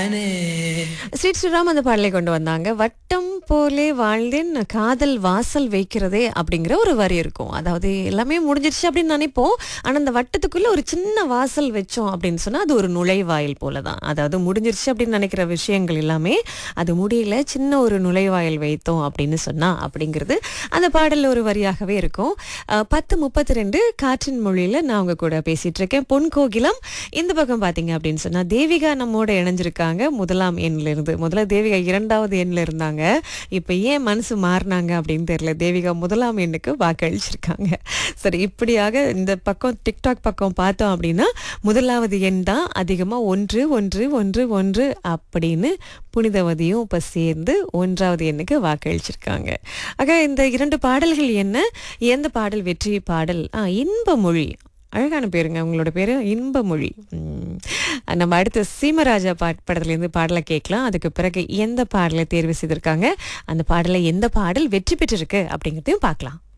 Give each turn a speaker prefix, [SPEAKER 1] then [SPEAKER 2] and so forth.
[SPEAKER 1] நானே
[SPEAKER 2] ஸ்ரீ ஸ்ரீராம் அந்த பாடலை கொண்டு வந்தாங்க வட்டம் போலே வாழ்ந்தேன் காதல் வாசல் வைக்கிறதே அப்படிங்கிற ஒரு வரி இருக்கும் அதாவது எல்லாமே முடிஞ்சிருச்சு அப்படின்னு நினைப்போம் ஆனா அந்த வட்டத்துக்குள்ள ஒரு சின்ன வாசல் வச்சோம் அப்படின்னு சொன்னா அது ஒரு நுழைவாயில் போல தான் அதாவது முடிஞ்சிருச்சு அப்படின்னு நினைக்கிற விஷயங்கள் எல்லாமே அது முடியல சின்ன ஒரு நுழைவாயில் வைத்தோம் அப்படின்னு சொன்னா அப்படிங்கிறது அந்த பாடல்ல ஒரு வரியாகவே இருக்கும் அஹ், பத்து முப்பத்தி ரெண்டு காற்றின் மொழியில நான் உங்க கூட பேசிட்டு இருக்கேன் பொன் கோகிலம் இந்த பக்கம் பாத்தீங்க அப்படின்னு சொன்னா தேவிகா நம்மோட இணைஞ்சிருக்காங்க முதலாம் எண்ணில் இருந்து முதல்ல தேவிகா இரண்டாவது எண்ணில் இருந்தாங்க இப்ப ஏன் மனசு மாறினாங்க அப்படின்னு தெரியல தேவிகா முதலாம் எண்ணுக்கு வாக்களிச்சிருக்காங்க சரி இப்படியாக இந்த பக்கம் டிக்டாக் பக்கம் பார்த்தோம் அப்படின்னா முதலாவது எண் தான் அதிகமா ஒன்று ஒன்று ஒன்று ஒன்று அப்படின்னு புனிதவதியும் இப்ப சேர்ந்து ஒன்றாவது எண்ணுக்கு வாக்களிச்சிருக்காங்க ஆக இந்த இரண்டு பாடல்கள் என்ன எந்த பாடல் வெற்றி பாடல் ஆ இன்ப மொழி அழகான பேருங்க உங்களோட பேரு இன்பமொழி உம். நம்ம அடுத்த சீமராஜா பாட் படத்துலேருந்து பாடலை கேட்கலாம் அதுக்கு பிறகு எந்த பாடலை தேர்வு செய்திருக்காங்க அந்த பாடலை எந்த பாடல் வெற்றி பெற்றிருக்கு அப்படிங்கிறதையும் பார்க்கலாம்